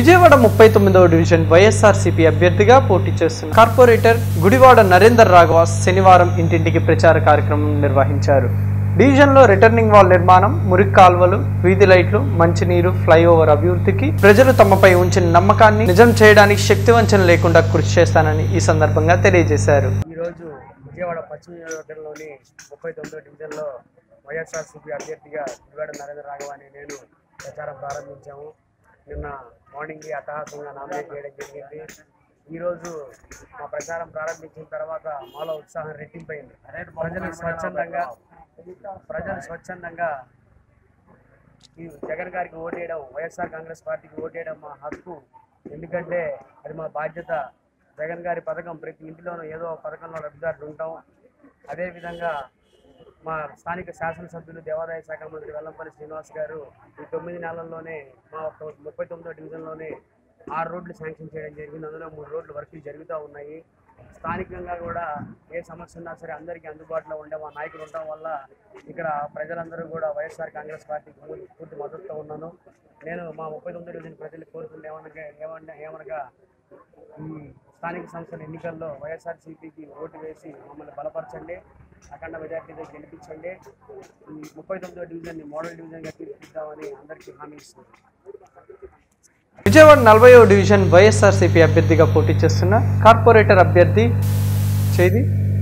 విజయవాడ ముప్పై తొమ్మిదవ డివిజన్ వైఎస్ఆర్సీపీ అభ్యర్థిగా పోటీ చేస్తున్న కార్పొరేటర్ గుడివాడ నరేందర్ రాఘవ శనివారం ఇంటింటికి ప్రచార కార్యక్రమం నిర్వహించారు డివిజన్లో రిటర్నింగ్ వాల్ నిర్మాణం మురికి కాల్వలు వీధి లైట్లు మంచినీరు ఫ్లైఓవర్ అభివృద్ధికి ప్రజలు తమపై ఉంచిన నమ్మకాన్ని నిజం చేయడానికి శక్తివంచన లేకుండా కృషి చేస్తానని ఈ సందర్భంగా తెలియజేశారు ఈరోజు విజయవాడ పశ్చిమ నియోజకవర్గంలోని ముప్పై తొమ్మిదో డివిజన్లో వైఎస్ఆర్సీపీ అభ్యర్థిగా గుడివాడ నరేంద్ర రాఘవ అని నేను ప్రచారం ప్రారంభించాము నిన్న మార్నింగ్ అట్టహాసంగా నామినేట్ చేయడం జరిగింది ఈరోజు మా ప్రచారం ప్రారంభించిన తర్వాత మాలో ఉత్సాహం రెట్టింపైంది ప్రజలు స్వచ్ఛందంగా ప్రజలు స్వచ్ఛందంగా ఈ జగన్ గారికి ఓటేయడం వైఎస్ఆర్ కాంగ్రెస్ పార్టీకి ఓటేయడం మా హక్కు ఎందుకంటే అది మా బాధ్యత జగన్ గారి పథకం ప్రతి ఇంటిలోనూ ఏదో ఒక పథకంలో లబ్ధిదారులు ఉంటాం అదేవిధంగా మా స్థానిక శాసనసభ్యులు దేవాదాయ శాఖ మంత్రి వెల్లంపల్లి శ్రీనివాస్ గారు ఈ తొమ్మిది నెలల్లోనే మా ఒక ముప్పై తొమ్మిదో డివిజన్లోనే ఆరు రోడ్లు శాంక్షన్ చేయడం జరిగింది అందులో మూడు రోడ్లు వర్కులు జరుగుతూ ఉన్నాయి స్థానికంగా కూడా ఏ సమస్య ఉన్నా సరే అందరికీ అందుబాటులో ఉండే మా నాయకులు ఉండడం వల్ల ఇక్కడ ప్రజలందరూ కూడా వైఎస్ఆర్ కాంగ్రెస్ పార్టీకి పూర్తి- పూర్తి మద్దతుతో ఉన్నాను నేను మా ముప్పై తొమ్మిది డివిజన్ ప్రజలు కోరుతుంది ఏమనగా ఏమన్నా ఏమనగా ఈ స్థానిక సంస్థల ఎన్నికల్లో వైఎస్ఆర్సీపీకి ఓటు వేసి మమ్మల్ని బలపరచండి అఖండ మెజార్టీతో గెలిపించండి ఈ ముప్పై తొమ్మిదో డివిజన్ని మోడల్ డివిజన్గా తీర్చిదిద్దామని అందరికీ హామీ ఇస్తున్నాను విజయవాడ నలభైవ డివిజన్ వైఎస్ఆర్సీపీ అభ్యర్థిగా పోటీ చేస్తున్న కార్పొరేటర్ అభ్యర్థి చేది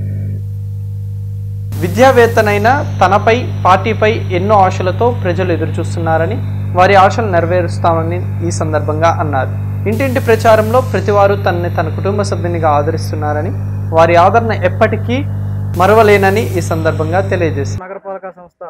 విద్యావేత్తనైన తనపై పార్టీపై ఎన్నో ఆశలతో ప్రజలు ఎదురుచూస్తున్నారని వారి ఆశలు నెరవేరుస్తామని ఈ సందర్భంగా అన్నారు ఇంటింటి ప్రచారంలో ప్రతివారు తనని తన కుటుంబ సభ్యునిగా ఆదరిస్తున్నారని వారి ఆదరణ ఎప్పటికీ మరవలేనని ఈ సందర్భంగా తెలియజేశారు నగరపాలక సంస్థ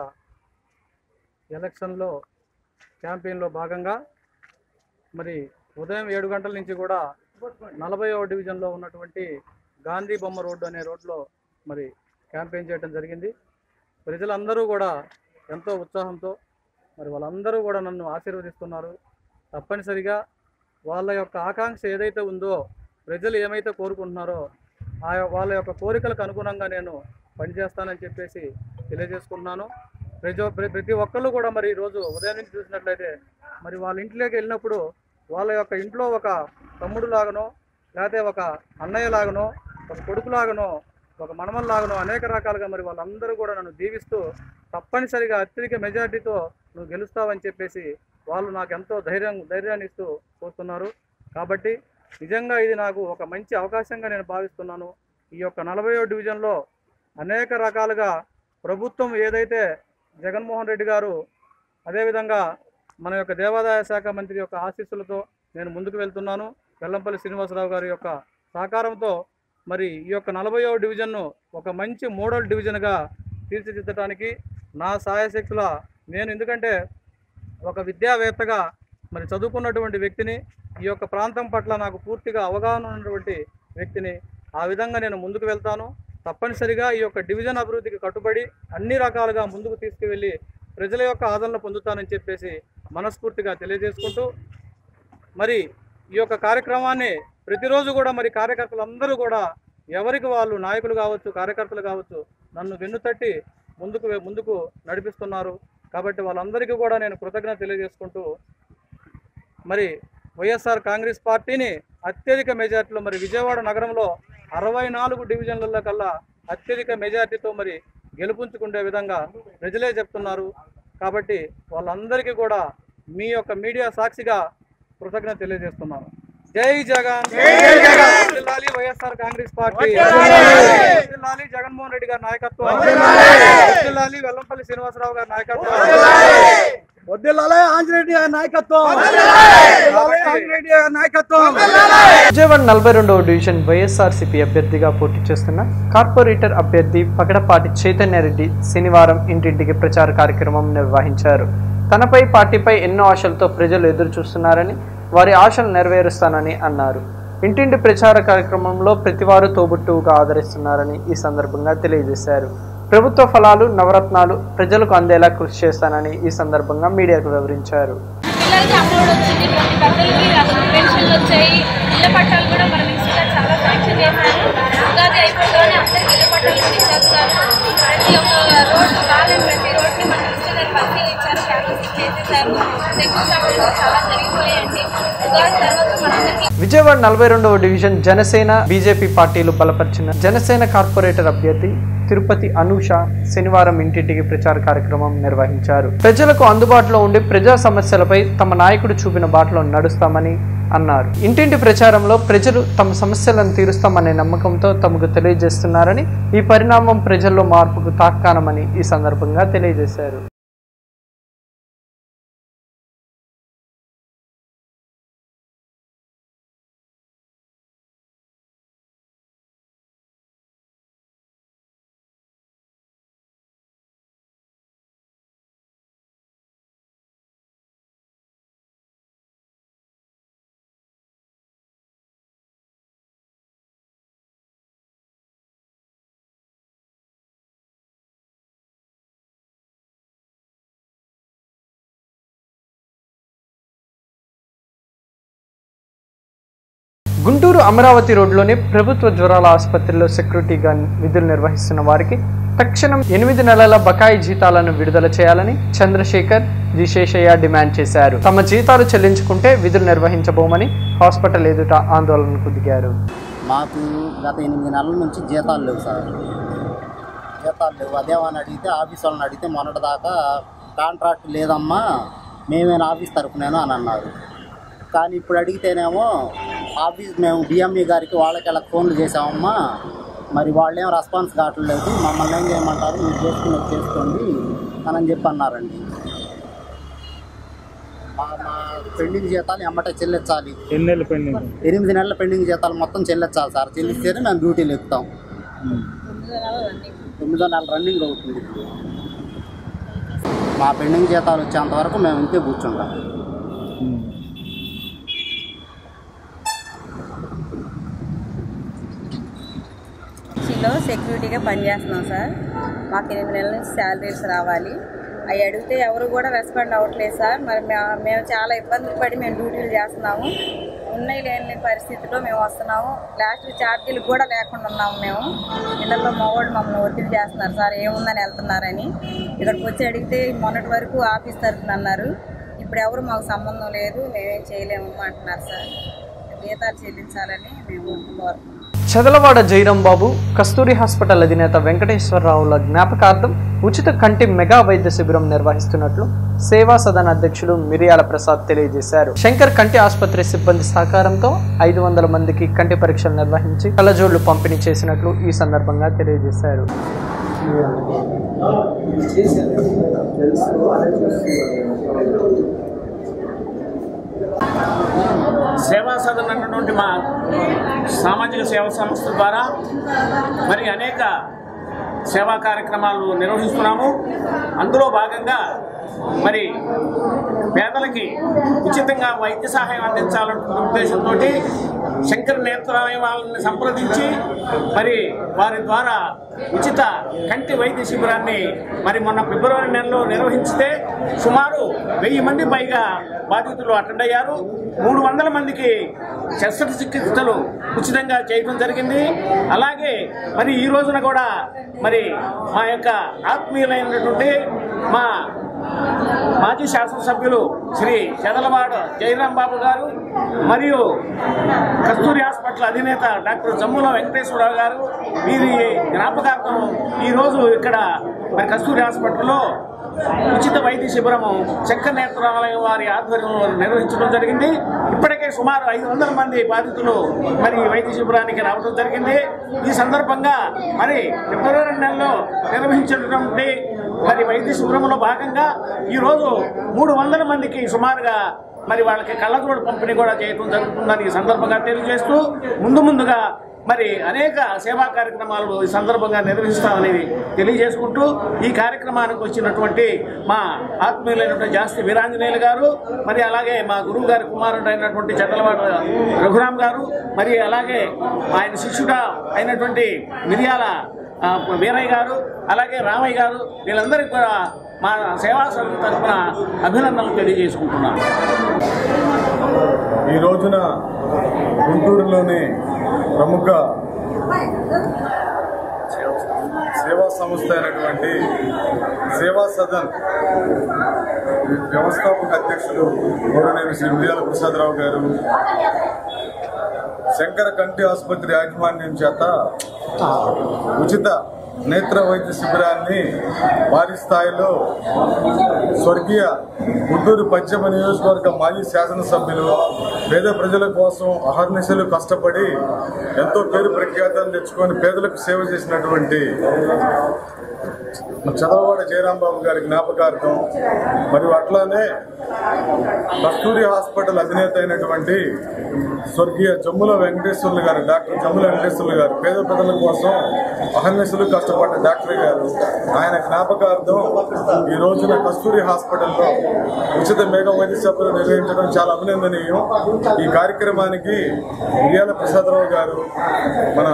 ఎలక్షన్లో క్యాంపెయిన్లో భాగంగా మరి ఉదయం ఏడు గంటల నుంచి కూడా నలభైవ డివిజన్లో ఉన్నటువంటి గాంధీ బొమ్మ రోడ్డు అనే రోడ్లో మరి క్యాంపెయిన్ చేయడం జరిగింది ప్రజలందరూ కూడా ఎంతో ఉత్సాహంతో మరి వాళ్ళందరూ కూడా నన్ను ఆశీర్వదిస్తున్నారు తప్పనిసరిగా వాళ్ళ యొక్క ఆకాంక్ష ఏదైతే ఉందో ప్రజలు ఏమైతే కోరుకుంటున్నారో ఆ యొ- వాళ్ళ యొక్క కోరికలకు అనుగుణంగా నేను పనిచేస్తానని చెప్పేసి తెలియజేసుకున్నాను ప్రతి ప్ర- ప్రతి ఒక్కళ్ళు కూడా మరి ఈరోజు ఉదయం నుంచి చూసినట్లయితే మరి వాళ్ళ ఇంట్లోకి వెళ్ళినప్పుడు వాళ్ళ యొక్క ఇంట్లో ఒక తమ్ముడు లాగనో లేకపోతే ఒక అన్నయ్య లాగనో ఒక కొడుకు లాగనో ఒక మనమల్ లాగనో అనేక రకాలుగా మరి వాళ్ళందరూ కూడా నన్ను దీవిస్తూ తప్పనిసరిగా అత్యధిక మెజార్టీతో నువ్వు గెలుస్తావని చెప్పేసి వాళ్ళు నాకు ఎంతో ధైర్యం ధైర్యాన్ని ఇస్తూ కోరుతున్నారు కాబట్టి నిజంగా ఇది నాకు ఒక మంచి అవకాశంగా నేను భావిస్తున్నాను ఈ యొక్క నలభైవ డివిజన్లో అనేక రకాలుగా ప్రభుత్వం ఏదైతే జగన్మోహన్ రెడ్డి గారు అదేవిధంగా మన యొక్క దేవాదాయ శాఖ మంత్రి యొక్క ఆశీస్సులతో నేను ముందుకు వెళ్తున్నాను వెల్లంపల్లి శ్రీనివాసరావు గారి యొక్క సహకారంతో మరి ఈ యొక్క నలభైవ డివిజన్ను ఒక మంచి మోడల్ డివిజన్గా తీర్చిదిద్దడానికి నా సాయశక్తుల నేను ఎందుకంటే ఒక విద్యావేత్తగా మరి చదువుకున్నటువంటి వ్యక్తిని ఈ యొక్క ప్రాంతం పట్ల నాకు పూర్తిగా అవగాహన ఉన్నటువంటి వ్యక్తిని ఆ విధంగా నేను ముందుకు వెళ్తాను తప్పనిసరిగా ఈ యొక్క డివిజన్ అభివృద్ధికి కట్టుబడి అన్ని రకాలుగా ముందుకు తీసుకువెళ్ళి ప్రజల యొక్క ఆదరణ పొందుతానని చెప్పేసి మనస్ఫూర్తిగా తెలియజేసుకుంటూ మరి ఈ యొక్క కార్యక్రమాన్ని ప్రతిరోజు కూడా మరి కార్యకర్తలందరూ కూడా ఎవరికి వాళ్ళు నాయకులు కావచ్చు కార్యకర్తలు కావచ్చు నన్ను వెన్నుతట్టి ముందుకు ముందుకు నడిపిస్తున్నారు కాబట్టి వాళ్ళందరికీ కూడా నేను కృతజ్ఞత తెలియజేసుకుంటూ మరి వైఎస్ఆర్ కాంగ్రెస్ పార్టీని అత్యధిక మెజార్టీలో మరి విజయవాడ నగరంలో అరవై నాలుగు డివిజన్లలో కల్లా అత్యధిక మెజార్టీతో మరి గెలుపుంచుకునే విధంగా ప్రజలే చెప్తున్నారు కాబట్టి వాళ్ళందరికీ కూడా మీ యొక్క మీడియా సాక్షిగా కృతజ్ఞత తెలియజేస్తున్నాను జై జగన్ వర్ధిల్లాలి వైఎస్ఆర్ కాంగ్రెస్ పార్టీ వర్ధిల్లాలి జగన్మోహన్ రెడ్డి గారి నాయకత్వం వర్ధిల్లాలి వెల్లంపల్లి శ్రీనివాసరావు గారి నాయకత్వం వద్దిల్లాలే ఆంజనేయుడి గారి నాయకత్వం ఆంజనేయుడి గారి నాయకత్వం విజయవాడ నలభై రెండవ డివిజన్ వైఎస్ఆర్సీపీ అభ్యర్థిగా పోటీ చేస్తున్న కార్పొరేటర్ అభ్యర్థి పగడపాటి చైతన్యారెడ్డి శనివారం ఇంటింటికి ప్రచార కార్యక్రమం నిర్వహించారు తనపై పార్టీపై ఎన్నో ఆశలతో ప్రజలు ఎదురు చూస్తున్నారని వారి ఆశలు నెరవేరుస్తానని అన్నారు ఇంటింటి ప్రచార కార్యక్రమంలో ప్రతివారు తోబుట్టువుగా ఆదరిస్తున్నారని ఈ సందర్భంగా తెలియజేశారు ప్రభుత్వ ఫలాలు నవరత్నాలు ప్రజలకు అందేలా కృషి చేస్తానని ఈ సందర్భంగా మీడియాకు వివరించారు పిల్లలకి అమౌంట్ వచ్చింది ప్రతి పెద్దలకి పెన్షన్లు వచ్చాయి ఇళ్ళ పట్టాలు కూడా మన మినిస్టర్ గారు చాలా శాంక్షన్ చేశారు ఉగాది అయిపోగానే అందరికి ఇల్లు పట్టాలు కూడా ఇచ్చేస్తారు ప్రతి ఒక్క రోడ్డు బాగాలేని ప్రతి రోడ్ని మన మినిస్టర్ గారు పరిశీలించారు క్యాన్వస్ చేసేసారు శంకుస్థాపన కూడా చాలా జరిగిపోయాయండి ఉగాది తర్వాత మనందరికీ విజయవాడ నలభై రెండవ డివిజన్ జనసేన బీజేపీ పార్టీలు బలపరిచిన జనసేన కార్పొరేటర్ అభ్యర్థి తిరుపతి అనూష శనివారం ఇంటింటికి ప్రచార కార్యక్రమం నిర్వహించారు ప్రజలకు అందుబాటులో ఉండే ప్రజా సమస్యలపై తమ నాయకుడు చూపిన బాటలో నడుస్తామని అన్నారు ఇంటింటి ప్రచారంలో ప్రజలు తమ సమస్యలను తీరుస్తామనే నమ్మకంతో తమకు తెలియజేస్తున్నారని ఈ పరిణామం ప్రజల్లో మార్పుకు తాక్కానమని ఈ సందర్భంగా తెలియజేశారు గుంటూరు అమరావతి రోడ్లోని ప్రభుత్వ జ్వరాల ఆసుపత్రిలో సెక్యూరిటీగా విధులు నిర్వహిస్తున్న వారికి తక్షణం ఎనిమిది నెలల బకాయి జీతాలను విడుదల చేయాలని చంద్రశేఖర్ జి శేషయ్య డిమాండ్ చేశారు తమ జీతాలు చెల్లించుకుంటే విధులు నిర్వహించబోమని హాస్పిటల్ ఎదుట ఆందోళనకు దిగారు మాకు గత ఎనిమిది నెలల నుంచి జీతాలు లేవు సార్ జీతాలు లేవు అదేమని అడిగితే ఆఫీస్ వాళ్ళని అడిగితే మొన్నటిదాకా కాంట్రాక్ట్ లేదమ్మా మేమేనా ఆఫీస్ తరపునేను అని అన్నారు కానీ ఇప్పుడు అడిగితేనేమో ఆఫీస్ మేము డిఎంఈ గారికి వాళ్ళకి ఇలా ఫోన్లు చేసామమ్మా మరి వాళ్ళేం రెస్పాన్స్ కావట్లేదు మమ్మల్ని ఏం చేయమంటారు మీరు చేసుకుని చేసుకోండి అని చెప్పి అన్నారండి మా మా పెండింగ్ జీతాలు ఎమ్మటే చెల్లించాలి ఎన్ని నెలలు పెండింగ్ ఎనిమిది నెలల పెండింగ్ జీతాలు మొత్తం చెల్లించాలి సార్ చెల్లిస్తేనే మేము డ్యూటీలు ఎక్కుతాం తొమ్మిదో నెల రన్నింగ్ అవుతుంది ఇప్పుడు. మా పెండింగ్ జీతాలు వచ్చేంత వరకు మేము ఇంతే కూర్చుంటాం లో సెక్యూరిటీగా పనిచేస్తున్నాం సార్ మాకు ఎనిమిది నెలల నుంచి శాలరీస్ రావాలి అవి అడిగితే ఎవరు కూడా రెస్పాండ్ అవ్వట్లేదు సార్ మరి మే- మేము చాలా ఇబ్బందులు పడి మేము డ్యూటీలు చేస్తున్నాము ఉన్నాయి లేని పరిస్థితిలో మేము వస్తున్నాము లాస్ట్ ఛార్జీలు కూడా లేకుండా ఉన్నాము మేము ఇళ్లలో మగవాళ్ళు మమ్మల్ని ఒత్తిడి చేస్తున్నారు సార్ ఏముందని వెళ్తున్నారని ఇక్కడికి వచ్చి అడిగితే మొన్నటి వరకు ఆఫీస్ తరఫున అన్నారు ఇప్పుడు ఎవరు మాకు సంబంధం లేదు మేమేం చేయలేము అంటున్నారు సార్ జీతాలు చెల్లించాలని మేము కోరుతున్నాం చదలవాడ జైరాం బాబు కస్తూరి హాస్పిటల్ అధినేత వెంకటేశ్వరరావుల జ్ఞాపకార్థం ఉచిత కంటి మెగా వైద్య శిబిరం నిర్వహిస్తున్నట్లు సేవా సదన్ అధ్యక్షుడు మిరియాల ప్రసాద్ తెలియజేశారు శంకర్ కంటి ఆసుపత్రి సిబ్బంది సహకారంతో ఐదు వందల మందికి కంటి పరీక్షలు నిర్వహించి కళ్ళజోళ్లు పంపిణీ చేసినట్లు ఈ సందర్భంగా తెలియజేశారు సేవా సదన్ అన్నటువంటి మా సామాజిక సేవా సంస్థ ద్వారా మరి అనేక సేవా కార్యక్రమాలు నిర్వహిస్తున్నాము అందులో భాగంగా మరి పేదలకి ఉచితంగా వైద్య సహాయం అందించాలన్న ఉద్దేశంతో శంకర నేత్రాలయం వాళ్ళని సంప్రదించి మరి వారి ద్వారా ఉచిత కంటి వైద్య శిబిరాన్ని మరి మొన్న ఫిబ్రవరి నెలలో నిర్వహించితే సుమారు వెయ్యి మంది పైగా బాధితులు అటెండ్ అయ్యారు మూడు వందల మందికి శస్త్రచికిత్సలు ఉచితంగా చేయడం జరిగింది అలాగే మరి ఈ రోజున కూడా మరి మా యొక్క ఆత్మీయులైనటువంటి మా మాజీ శాసనసభ్యులు శ్రీ చెదలవాడ జయరాం బాబు గారు మరియు కస్తూరి హాస్పిటల్ అధినేత డాక్టర్ జమ్ముల వెంకటేశ్వరరావు గారు వీరి జ్ఞాపకార్థం ఈరోజు ఇక్కడ మరి కస్తూరి హాస్పిటల్లో ఉచిత వైద్య శిబిరము చక్క నేత్రాలయం వారి ఆధ్వర్యంలో నిర్వహించడం జరిగింది ఇప్పటికే సుమారు ఐదు వందల మంది బాధితులు మరి ఈ వైద్య శిబిరానికి రావడం జరిగింది ఈ సందర్భంగా మరి ఫిబ్రవరి నెలలో నిర్వహించినటువంటి మరి వైద్య శిబిరంలో భాగంగా ఈరోజు మూడు వందల మందికి సుమారుగా మరి వాళ్ళకి కళ్ళజోడు పంపిణీ కూడా చేయడం జరుగుతుందని ఈ సందర్భంగా తెలియజేస్తూ ముందు ముందుగా మరి అనేక సేవా కార్యక్రమాలు ఈ సందర్భంగా నిర్వహిస్తామనేది తెలియజేసుకుంటూ ఈ కార్యక్రమానికి వచ్చినటువంటి మా ఆత్మీయులైనటువంటి జాస్తి వీరాంజనేయులు గారు మరి అలాగే మా గురువు గారి కుమారుడు అయినటువంటి చంద్రవాడ రఘురామ్ గారు మరి అలాగే ఆయన శిష్యుడా అయినటువంటి మిరియాల ఆ, వీరయ్య గారు అలాగే రామయ్య గారు వీళ్ళందరికీ కూడా మా సేవా సంఘం తరఫున అభినందనలు తెలియజేసుకుంటున్నాను ఈ రోజున గుంటూరులోని ప్రముఖ సేవా సంస్థ అయినటువంటి సేవా సదన్ వ్యవస్థాపక అధ్యక్షులు గౌరవనీయులు శ్రీ మిర్యాల ప్రసాదరావు గారు శంకర కంటి ఆసుపత్రి యాజమాన్యం చేత ఉచిత నేత్ర వైద్య శిబిరాన్ని భారీ స్థాయిలో స్వర్గీయ గుంటూరు పశ్చిమ నియోజకవర్గ మాజీ శాసనసభ్యులు పేద ప్రజల కోసం అహర్నిశలు కష్టపడి ఎంతో పేరు ప్రఖ్యాతలు తెచ్చుకొని పేదలకు సేవ చేసినటువంటి చదవవాడ జయరాంబాబు గారి జ్ఞాపకార్థం మరియు అట్లానే కస్తూరి హాస్పిటల్ అధినేత అయినటువంటి స్వర్గీయ జమ్ముల వెంకటేశ్వర్లు గారు డాక్టర్ జమ్ముల వెంకటేశ్వర్లు గారు పేద ప్రజల కోసం అహర్నిశలు కష్టపడ్డ డాక్టర్ గారు ఆయన జ్ఞాపకార్థం ఈ రోజున కస్తూరి హాస్పిటల్లో ఉచిత మేఘ వైద్య సభలు నిర్వహించడం చాలా అభినందనీయం ఈ కార్యక్రమానికి మిర్యాల ప్రసాదరావు గారు మన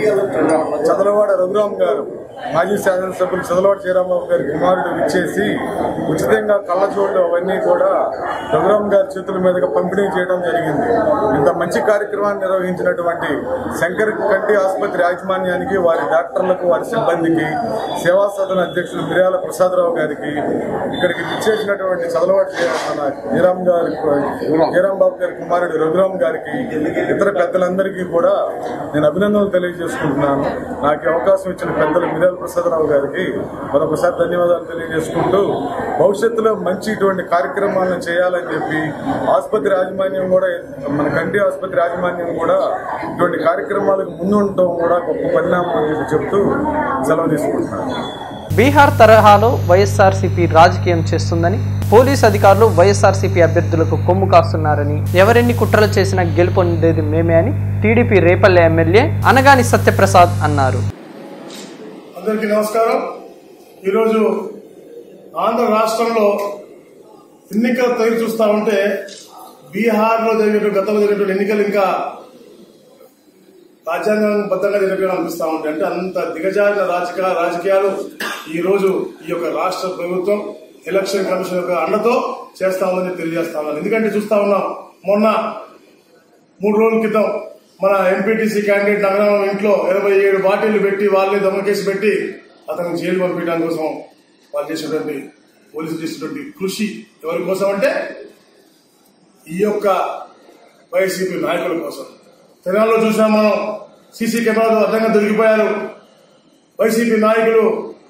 చదలవాడ రఘురామ్ గారు మాజీ శాసనసభ్యులు చదలవాడ శ్రీరామబాబు గారి కుమారుడు ఇచ్చేసి ఉచితంగా కళ్ళజోళ్ళు అవన్నీ కూడా రఘురామ్ గారి చేతుల మీదుగా పంపిణీ చేయడం జరిగింది ఇంత మంచి కార్యక్రమాన్ని నిర్వహించినటువంటి శంకర్ కంటి ఆసుపత్రి యాజమాన్యానికి వారి డాక్టర్లకు వారి సిబ్బందికి సేవా సదన అధ్యక్షులు మిర్యాల ప్రసాదరావు గారికి ఇక్కడికి ఇచ్చేసినటువంటి చదలవాడ జయరామ్ గారి జయరామ్ బాబు గారి కుమారుడు రఘురామ్ గారికి ఇతర పెద్దలందరికీ కూడా నేను అభినందనలు తెలియజేసుకుంటున్నాను నాకు ఈ అవకాశం ఇచ్చిన పెద్దలు మిర్యాల ప్రసాదరావు గారికి మరొకసారి ధన్యవాదాలు తెలియజేసుకుంటూ భవిష్యత్తులో మంచి ఇటువంటి కార్యక్రమాలను చేయాలని చెప్పి ఆసుపత్రి యాజమాన్యం కూడా మన కంటి ఆసుపత్రి యాజమాన్యం కూడా ఇటువంటి కార్యక్రమాలకు ముందుండటం కూడా గొప్ప పరిణామం అని చెప్పి చెప్తూ సెలవు తీసుకుంటున్నాను బీహార్ తరహాలో వైఎస్ఆర్సీపీ రాజకీయం చేస్తుందని పోలీస్ అధికారులు వైఎస్ఆర్సీపీ అభ్యర్థులకు కొమ్ము కాస్తున్నారని ఎవరెన్ని కుట్రలు చేసినా గెలుపొందేది మేమే అని టీడీపీ రేపల్లె ఎమ్మెల్యే అనగాని సత్యప్రసాద్ అన్నారు అందరికీ నమస్కారం ఈరోజు ఆంధ్ర రాష్ట్రంలో ఎన్నికల తయారు చూస్తా ఉంటే బీహార్లో జరిగినటువంటి గతంలో జరిగినటువంటి ఎన్నికలు ఇంకా రాజ్యాంగం బద్దంగా జరిగినట్టు అనిపిస్తా ఉంటాయి అంటే అంత దిగజారిన రాజకీయ రాజకీయాలు ఈ రోజు ఈ యొక్క రాష్ట్ర ప్రభుత్వం ఎలక్షన్ కమిషన్ యొక్క అండతో చేస్తా ఉందని తెలియజేస్తా ఉన్నాను ఎందుకంటే చూస్తా ఉన్నాం మొన్న మూడు రోజుల క్రితం మన ఎంపీటీసీ క్యాండిడేట్ నగరం ఇంట్లో ఇరవై ఏడు బాటిళ్లు పెట్టి వాళ్ళే దొంగ కేసు పెట్టి అతను జైలు పంపించడం కోసం వాళ్ళు చేసినటువంటి పోలీసులు చేసినటువంటి కృషి ఎవరి కోసం అంటే ఈ యొక్క వైసీపీ నాయకుల కోసం తెలంగాణలో చూసాం మనం సీసీ కెమెరాలు అడ్డంగా దొరికిపోయారు వైసీపీ నాయకులు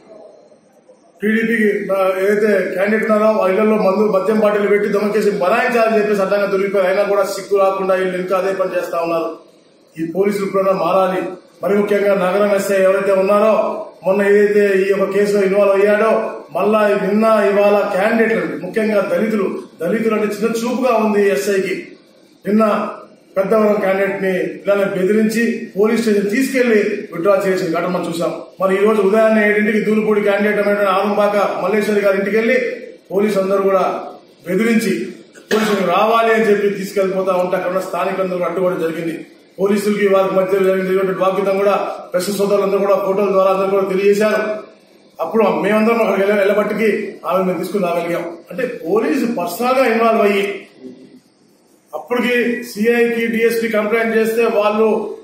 టీడీపీకి ఏదైతే క్యాండిడేట్ ఉన్నారో వాళ్ళ ఇళ్లలో మందు మద్యం బాటిల్ పెట్టి దొంగ కేసు బనాయించాలని చెప్పేసి అడ్డంగా దొరికిపోయారు అయినా కూడా సిగ్గు రాకుండా వీళ్ళు ఇంకా అదే పని చేస్తా ఉన్నారు ఈ పోలీసులు కూడా మారాలి మరి ముఖ్యంగా నగరం ఎస్ఐ ఎవరైతే ఉన్నారో మొన్న ఏదైతే ఈ యొక్క కేసులో ఇన్వాల్వ్ అయ్యాడో మళ్ళా నిన్న ఇవాళ క్యాండిడేట్లు ముఖ్యంగా దళితులు దళితులు అంటే చిన్న చూపుగా ఉంది ఎస్ఐకి నిన్న పెద్దవరం క్యాండిడేట్ ని ఇలానే బెదిరించి పోలీస్ స్టేషన్ తీసుకెళ్లి విత్డ్రా చేసిన ఘటన మనం చూసాం మరి ఈ రోజు ఉదయాన్నే ఏడింటికి దూలుపూడి క్యాండిడేట్ అయిన ఆలంబాక మల్లేశ్వరి గారి ఇంటికి వెళ్లి పోలీసు అందరూ కూడా బెదిరించి పోలీసులు రావాలి అని చెప్పి తీసుకెళ్లిపోతా ఉంటే అక్కడ ఉన్న స్థానికులందరూ అడ్డుకోవడం జరిగింది పోలీసులకి వారికి మధ్య జరిగినటువంటి వాగ్యుతం కూడా ప్రెస్ సోదరులందరూ కూడా ఫోటోల ద్వారా అందరూ కూడా తెలియజేశారు అప్పుడు మేమందరం అక్కడికి వెళ్ళ వెళ్ళబట్టికి ఆమె మేము తీసుకుని రాగలిగాం అంటే పోలీసు పర్సనల్ గా ఇన్వాల్వ్ అయ్యి అప్పటికి సిఐకి డిఎస్పీ కంప్లైంట్ చేస్తే వాళ్ళు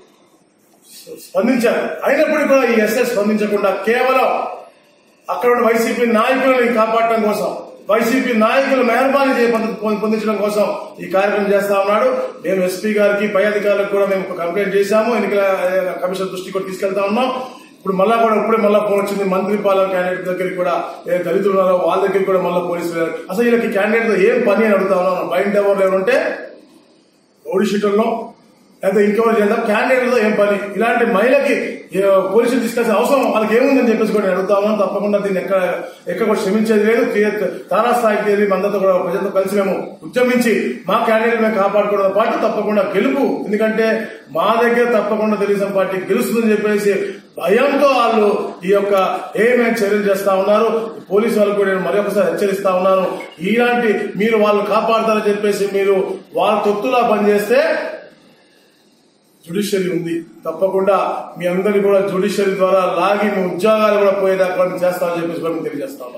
స్పందించారు అయినప్పటికీ కూడా ఈ ఎస్ఐ స్పందించకుండా కేవలం అక్కడ ఉన్న వైసీపీ నాయకులని కాపాడటం కోసం వైసీపీ నాయకులు మెహర్బానీ చేయ పొందించడం కోసం ఈ కార్యక్రమం చేస్తా ఉన్నాడు మేము ఎస్పీ గారికి పై అధికారులకు కూడా మేము ఒక కంప్లైంట్ చేశాము ఎన్నికల కమిషన్ దృష్టికి కూడా తీసుకెళ్తా ఉన్నాం ఇప్పుడు మళ్ళా కూడా ఇప్పుడే మళ్ళా ఫోన్ వచ్చింది మంత్రి పాలన క్యాండిడేట్ దగ్గరికి కూడా ఏ దళితులు ఉన్నారో వాళ్ళ దగ్గరికి కూడా మళ్ళీ పోలీసులు వెళ్ళారు. అసలు వీళ్ళకి క్యాండిడేట్ ఏం పని అని అడుగుతా ఉన్నాను బయట ఎవరు ఎవరుంటే ఓడి షీటర్లో లేదా ఇంకెవరు చేద్దాం క్యాండిడేట్లతో ఏం పని ఇలాంటి మహిళకి ఏ, పోలీసులు తీసుకొచ్చే అవసరం వాళ్ళకి ఏముందని చెప్పేసి కూడా నేను అడుగుతా ఉన్నాను తప్పకుండా దీన్ని ఎక్కడ ఎక్కడ కూడా క్షమించేది లేదు క్లియర్ తారాస్థాయికి వెళ్ళి మందరితో కూడా ప్రజలతో కలిసి మేము ఉద్యమించి మా క్యాండిడేట్ మేము కాపాడుకోవడంతో పాటు తప్పకుండా గెలుపు ఎందుకంటే మా దగ్గర తప్పకుండా తెలుగుదేశం పార్టీ గెలుస్తుందని చెప్పేసి భయంతో వాళ్ళు ఈ యొక్క ఏమేమి చర్యలు చేస్తా ఉన్నారు పోలీసు వాళ్ళకు కూడా నేను మరొకసారి హెచ్చరిస్తా ఉన్నాను ఇలాంటి మీరు వాళ్ళు కాపాడతారని చెప్పేసి మీరు వాళ్ళ తొత్తులా పనిచేస్తే జుడిషియరీ ఉంది తప్పకుండా మీ అందరినీ కూడా జుడిషియరీ ద్వారా లాగి మీ ఉద్యోగాలు కూడా పోయేదాకా కూడా చేస్తామని చెప్పేసి కూడా మేము తెలియజేస్తా ఉన్నాం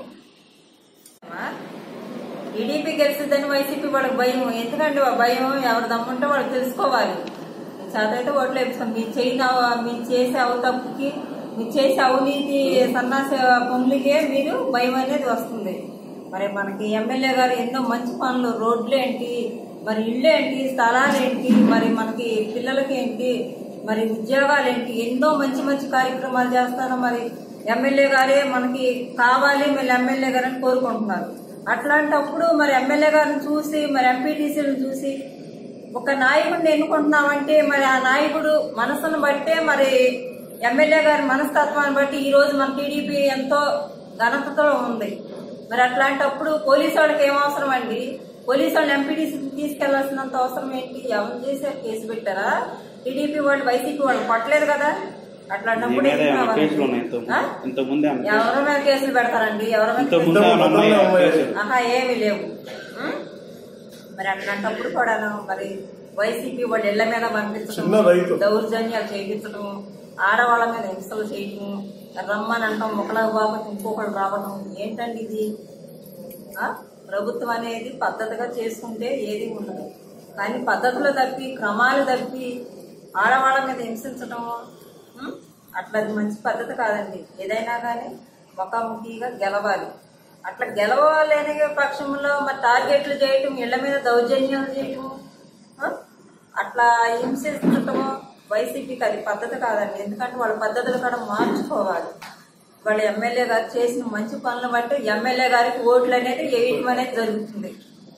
టీడీపీ గెలిచిద్దని వైసీపీ వాళ్ళకి భయం ఎందుకంటే ఆ భయం ఎవరు దమ్ముంటే వాళ్ళు తెలుసుకోవాలి చదివితే ఓట్లు వేపించుకోండి మీరు చేయిన మీరు చేసే అవతప్పుకి మీరు చేసే అవినీతి సన్నాస పనులకే మీరు భయం అనేది వస్తుంది మరి మనకి ఎమ్మెల్యే గారు ఎన్నో మంచి పనులు రోడ్లు ఏంటి మరి ఇళ్ళు ఏంటి స్థలాలు ఏంటి మరి మనకి పిల్లలకి ఏంటి మరి ఉద్యోగాలు ఏంటి ఎన్నో మంచి మంచి కార్యక్రమాలు చేస్తారు మరి ఎమ్మెల్యే గారే మనకి కావాలి మళ్ళీ ఎమ్మెల్యే గారని కోరుకుంటున్నారు అట్లాంటప్పుడు మరి ఎమ్మెల్యే గారిని చూసి మరి ఎంపీటీసీలను చూసి ఒక నాయకుడిని ఎన్నుకుంటున్నామంటే మరి ఆ నాయకుడు మనసును బట్టే మరి ఎమ్మెల్యే గారి మనస్తత్వాన్ని బట్టి ఈ రోజు మన టీడీపీ ఎంతో ఘనతతో ఉంది మరి అట్లాంటప్పుడు పోలీసు వాళ్ళకి ఏం అవసరం అండి పోలీసు వాళ్ళు ఎంపీటీసీ తీసుకెళ్లాల్సినంత అవసరం ఏంటి ఎవరు చేశారు కేసు పెట్టారా టీడీపీ వాళ్ళు వైసీపీ వాళ్ళు కొట్టలేదు కదా అట్లాంటప్పుడు మీ మీద ఎందుకు ఏమైనా రావాలి? కేసులు ఉన్నాయి ఇంతకు ఆ? ఇంతకు ముందే ఏమైనా ఎవరి మీద కేసులు పెడతారండి ఎవరి మీద ఇంతకు ముందే కేసులు ఏమైనా ఉన్నాయా కేసులు? ఆహా ఏమీ లేవు ఉం? మరి అట్లాంటప్పుడు కూడా మరి వైసీపీ వాళ్ళ ఇళ్ల మీద చిన్న రైతు. పంపించడం దౌర్జన్యాలు చేయించడం ఆడవాళ్ళ మీద హింసలు చేయటం రమ్మని అంటాం ఒకళ్ళకి బాబు ఇంకొకళ్ళు రావడం ఏంటండి ఇది ఆ? ప్రభుత్వం అనేది పద్ధతిగా చేసుకుంటే ఏది ఉండదు కానీ పద్ధతులు తప్పి క్రమాలు తప్పి ఆడవాళ్ళ మీద హింసించడం ఉం? అట్లా అది మంచి పద్ధతి కాదండి ఏదైనా కానీ ముఖాముఖిగా గెలవాలి అట్లా గెలవాలనే పక్షంలో మరి టార్గెట్లు చేయటం ఇళ్ల మీద దౌర్జన్యాలు చేయటం ఆ? అట్లా హింసించటము వైసీపీకి అది పద్ధతి కాదండి ఎందుకంటే వాళ్ళ పద్ధతులు కూడా మార్చుకోవాలి వాళ్ళ ఎమ్మెల్యే గారు చేసిన మంచి పనులు బట్టి ఎమ్మెల్యే గారికి ఓట్లు అనేది వేయటం అనేది జరుగుతుంది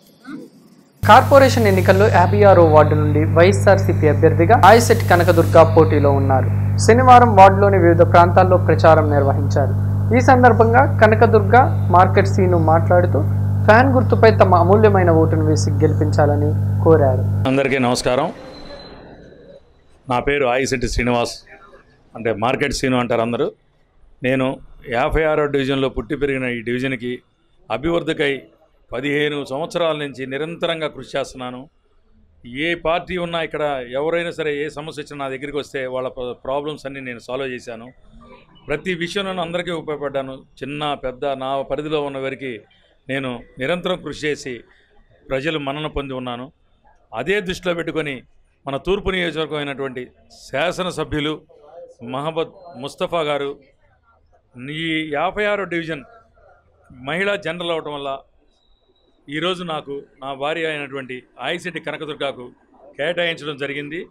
కార్పొరేషన్ ఎన్నికల్లో యాభై ఆరో వార్డు నుండి వైఎస్ఆర్సీపీ అభ్యర్థిగా ఆయశెట్టి కనకదుర్గ పోటీలో ఉన్నారు శనివారం వార్డులోని వివిధ ప్రాంతాల్లో ప్రచారం నిర్వహించారు ఈ సందర్భంగా కనకదుర్గ మార్కెట్ సీను మాట్లాడుతూ ఫ్యాన్ గుర్తుపై తమ అమూల్యమైన ఓటును వేసి గెలిపించాలని కోరారు అందరికీ నమస్కారం నా పేరు ఆయిశెట్టి శ్రీనివాస్ అంటే మార్కెట్ సీను అంటారు అందరూ నేను యాభై ఆరో డివిజన్లో పుట్టి పెరిగిన ఈ డివిజన్కి అభివృద్ధికై పదిహేను సంవత్సరాల నుంచి నిరంతరంగా కృషి చేస్తున్నాను ఏ పార్టీ ఉన్నా ఇక్కడ ఎవరైనా సరే ఏ సమస్య వచ్చినా నా దగ్గరికి వస్తే వాళ్ళ ప్ర- ప్రాబ్లమ్స్ అన్నీ నేను సాల్వ్ చేశాను ప్రతి విషయంలోనూ అందరికీ ఉపయోగపడ్డాను చిన్న పెద్ద నా పరిధిలో ఉన్న వారికి నేను నిరంతరం కృషి చేసి ప్రజలు మన్నన పొంది ఉన్నాను అదే దృష్టిలో పెట్టుకొని మన తూర్పు నియోజకవర్గం అయినటువంటి శాసనసభ్యులు మహమ్మద్ ముస్తఫా గారు ఈ యాభై ఆరో డివిజన్ మహిళా జనరల్ అవటం వల్ల ఈరోజు నాకు నా భార్య అయినటువంటి ఆయిశెట్టి కనకదుర్గకు కేటాయించడం జరిగింది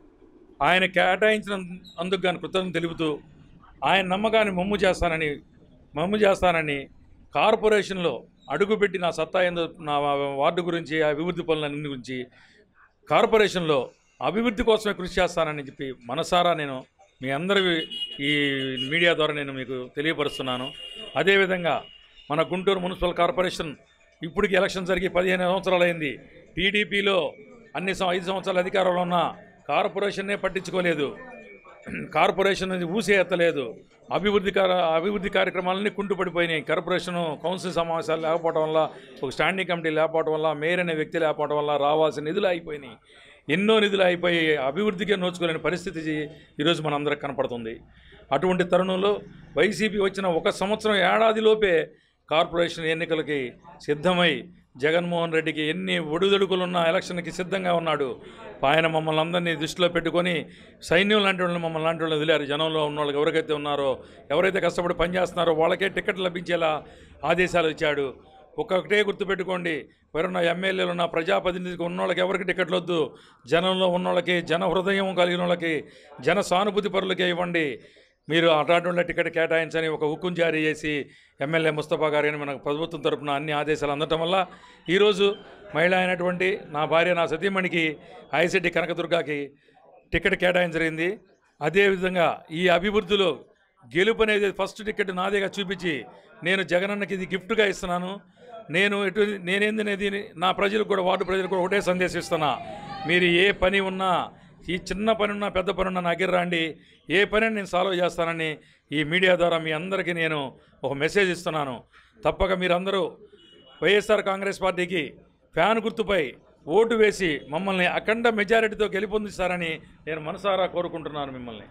ఆయన కేటాయించిన అందుకు గాను కృతజ్ఞత తెలుపుతూ ఆయన నమ్మకాన్ని మమ్ము చేస్తానని మమ్ము చేస్తానని కార్పొరేషన్లో అడుగుపెట్టి నా సత్తా ఏందో నా వార్డు గురించి అభివృద్ధి పనులన్నింటి గురించి కార్పొరేషన్లో అభివృద్ధి కోసమే కృషి చేస్తానని చెప్పి మనసారా నేను మీ అందరి ఈ మీడియా ద్వారా నేను మీకు తెలియపరుస్తున్నాను అదేవిధంగా మన గుంటూరు మున్సిపల్ కార్పొరేషన్ ఇప్పటికి ఎలక్షన్ జరిగి పదిహేను సంవత్సరాలు అయింది టీడీపీలో అన్ని సం- ఐదు సంవత్సరాల అధికారంలో ఉన్న కార్పొరేషన్నే పట్టించుకోలేదు కార్పొరేషన్ అనేది ఊసే ఎత్తలేదు అభివృద్ధి కార అభివృద్ధి కార్యక్రమాలన్నీ కుంటుపడిపోయినాయి కార్పొరేషన్ కౌన్సిల్ సమావేశాలు లేకపోవడం వల్ల ఒక స్టాండింగ్ కమిటీ లేకపోవడం వల్ల మేయర్ అనే వ్యక్తి లేకపోవడం వల్ల రావాల్సిన నిధులు అయిపోయినాయి ఎన్నో నిధులు అయిపోయి అభివృద్ధికే నోచుకోలేని పరిస్థితి ఈరోజు మనందరికి కనపడుతుంది అటువంటి తరుణంలో వైసీపీ వచ్చిన ఒక సంవత్సరం ఏడాదిలోపే కార్పొరేషన్ ఎన్నికలకి సిద్ధమై జగన్మోహన్ రెడ్డికి ఎన్ని ఒడిదొడుకులున్న ఎలక్షన్కి సిద్ధంగా ఉన్నాడు ఆయన మమ్మల్ని అందరినీ దృష్టిలో పెట్టుకొని సైన్యం లాంటి వాళ్ళని మమ్మల్ని లాంటి వాళ్ళని వదిలేరు జనంలో ఉన్న వాళ్ళకి ఎవరికైతే ఉన్నారో ఎవరైతే కష్టపడి పనిచేస్తున్నారో వాళ్ళకే టికెట్ లభించేలా ఆదేశాలు ఇచ్చాడు ఒక్కొక్కటే గుర్తుపెట్టుకోండి ఎవరున్న ఎమ్మెల్యేలు ఉన్న ప్రజాప్రతినిధికి ఉన్న వాళ్ళకి ఎవరికి టికెట్లు వద్దు జనంలో ఉన్న వాళ్ళకి జన హృదయం కలిగిన వాళ్ళకి జన సానుభూతి పరులకే ఇవ్వండి మీరు అటువంటి వాళ్ళ టికెట్ కేటాయించని ఒక హుకుం జారీ చేసి ఎమ్మెల్యే ముస్తఫా గారు అని మనకు ప్రభుత్వం తరపున అన్ని ఆదేశాలు అందటం వల్ల ఈరోజు మహిళ అయినటువంటి నా భార్య నా సతీమణికి ఐసిటి కనకదుర్గాకి టికెట్ కేటాయించరింది అదేవిధంగా ఈ అభివృద్ధిలో గెలుపు అనేది ఫస్ట్ టికెట్ నాదేగా చూపించి నేను జగనన్నకి ఇది గిఫ్ట్గా ఇస్తున్నాను నేను ఎటు నేనేందనేది నా ప్రజలకు కూడా వార్డు ప్రజలకు కూడా ఒకటే సందేశం ఇస్తున్నా మీరు ఏ పని ఉన్నా ఈ చిన్న పని ఉన్నా పెద్ద పని ఉన్నా నా దగ్గర రండి ఏ పని నేను సాల్వ్ చేస్తానని ఈ మీడియా ద్వారా మీ అందరికీ నేను ఒక మెసేజ్ ఇస్తున్నాను తప్పక మీరందరూ వైఎస్ఆర్ కాంగ్రెస్ పార్టీకి ఫ్యాన్ గుర్తుపై ఓటు వేసి మమ్మల్ని అఖండ మెజారిటీతో గెలుపొందిస్తారని నేను మనసారా కోరుకుంటున్నాను మిమ్మల్ని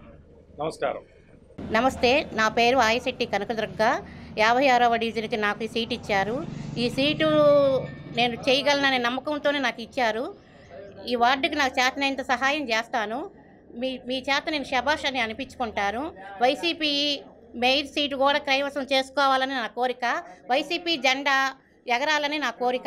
నమస్కారం నమస్తే నా పేరు ఆయిశెట్టి కనకదుర్గ యాభై ఆరవ డివిజన్కి నాకు ఈ సీట్ ఇచ్చారు ఈ సీటు నేను చేయగలననే నమ్మకంతోనే నాకు ఇచ్చారు ఈ వార్డుకి నాకు చేతనైనంత సహాయం చేస్తాను మీ మీ చేత నేను శబాష్ అని అనిపించుకుంటాను వైసీపీ మెయిర్ సీటు కూడా కైవసం చేసుకోవాలని నా కోరిక వైసీపీ జెండా ఎగరాలని నా కోరిక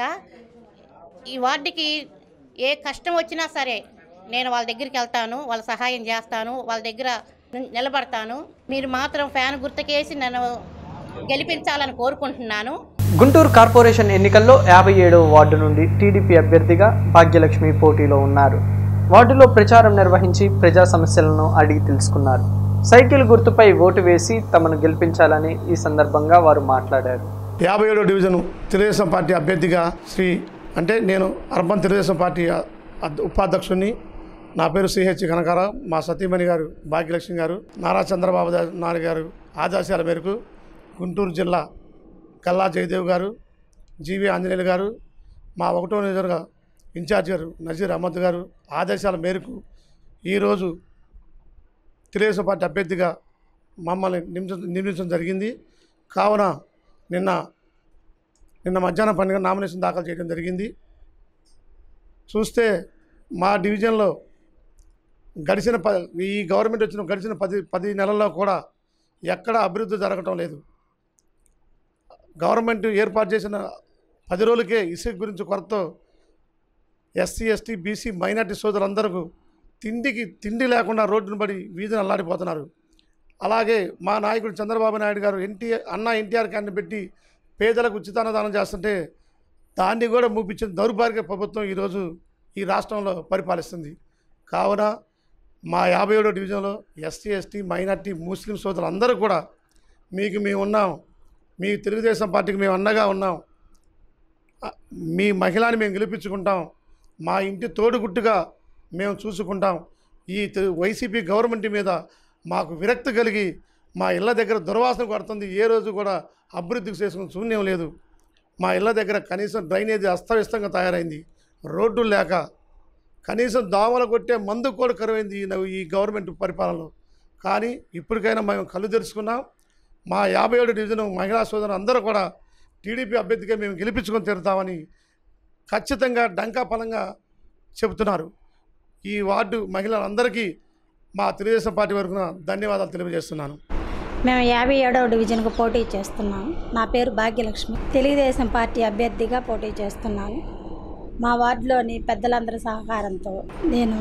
ఈ వార్డుకి ఏ కష్టం వచ్చినా సరే నేను వాళ్ళ దగ్గరికి వెళ్తాను వాళ్ళ సహాయం చేస్తాను వాళ్ళ దగ్గర నిలబడతాను మీరు మాత్రం ఫ్యాన్ గుర్తుకేసి నన్ను గెలిపించాలని కోరుకుంటున్నాను గుంటూరు కార్పొరేషన్ ఎన్నికల్లో యాభై ఏడవ వార్డు నుండి టీడీపీ అభ్యర్థిగా భాగ్యలక్ష్మి పోటీలో ఉన్నారు వార్డులో ప్రచారం నిర్వహించి ప్రజా సమస్యలను అడిగి తెలుసుకున్నారు సైకిల్ గుర్తుపై ఓటు వేసి తమను గెలిపించాలని ఈ సందర్భంగా వారు మాట్లాడారు యాభై ఏడో డివిజన్ తెలుగుదేశం పార్టీ అభ్యర్థిగా శ్రీ అంటే నేను అర్బన్ తెలుగుదేశం పార్టీ అద్- ఉపాధ్యక్షుడిని నా పేరు సిహెచ్ కనకారావు మా సతీమణి గారు భాగ్యలక్ష్మి గారు నారా చంద్రబాబు దా- నాయుడు గారు ఆదేశాల మేరకు గుంటూరు జిల్లా కల్లా జయదేవ్ గారు జీవి ఆంజనేయులు గారు మా ఒకటో నిజంగా ఇన్ఛార్జ్ గారు నజీర్ అహ్మద్ గారు ఆదేశాల మేరకు ఈరోజు తెలుగుదేశం పార్టీ అభ్యర్థిగా మమ్మల్ని నియమించ- నియమించడం జరిగింది కావున నిన్న నిన్న మధ్యాహ్నం పండుగ నామినేషన్ దాఖలు చేయడం జరిగింది చూస్తే మా డివిజన్లో గడిచిన ప ఈ గవర్నమెంట్ వచ్చిన గడిచిన పది పది నెలల్లో కూడా ఎక్కడ అభివృద్ధి జరగటం లేదు గవర్నమెంట్ ఏర్పాటు చేసిన పది రోజులకే ఇసుక గురించి కొరత ఎస్సీ ఎస్టీ బీసీ మైనార్టీ సోదరులందరూ తిండికి తిండి లేకుండా రోడ్డును పడి వీధిని అల్లాడిపోతున్నారు అలాగే మా నాయకుడు చంద్రబాబు నాయుడు గారు ఎన్టీఆర్ అన్న ఎన్టీఆర్ క్యాండిని పెట్టి పేదలకు ఉచితాన్నదానం చేస్తుంటే దాన్ని కూడా మూపించిన దౌర్భాగ్య ప్రభుత్వం ఈరోజు ఈ రాష్ట్రంలో పరిపాలిస్తుంది కావున మా యాభై ఏడో డివిజన్లో ఎస్సీ ఎస్టీ మైనార్టీ ముస్లిం సోదరులు అందరూ కూడా మీకు మేము ఉన్నాం మీ తెలుగుదేశం పార్టీకి మేము అండగా ఉన్నాం ఆ, మీ మహిళని మేము గెలిపించుకుంటాం మా ఇంటి తోడుగుట్టుగా మేము చూసుకుంటాం ఈ తె- వైసీపీ గవర్నమెంట్ మీద మాకు విరక్తి కలిగి మా ఇళ్ళ దగ్గర దుర్వాసన కొడుతుంది ఏ రోజు కూడా అభివృద్ధికి చేసుకుని శూన్యం లేదు మా ఇళ్ళ దగ్గర కనీసం డ్రైనేజీ అస్తవ్యస్తంగా తయారైంది రోడ్డు లేక కనీసం దోమలు కొట్టే మందు కూడా కరువైంది ఈ నవ్వు- ఈ గవర్నమెంట్ పరిపాలనలో కానీ ఇప్పటికైనా మేము కళ్ళు తెరుచుకున్నాం మా యాభై ఏడు డివిజన్ మహిళా సోదరులు అందరూ కూడా టీడీపీ అభ్యర్థిగా మేము గెలిపించుకొని తీరుతామని ఖచ్చితంగా డంకా పలంగా చెబుతున్నారు ఈ వార్డు మహిళలందరికీ మా తెలుగుదేశం పార్టీ వరకున ధన్యవాదాలు తెలియజేస్తున్నాను మేము యాభై ఏడవ డివిజన్కు పోటీ చేస్తున్నాము నా పేరు భాగ్యలక్ష్మి తెలుగుదేశం పార్టీ అభ్యర్థిగా పోటీ చేస్తున్నాను మా వార్డులోని పెద్దలందరి సహకారంతో నేను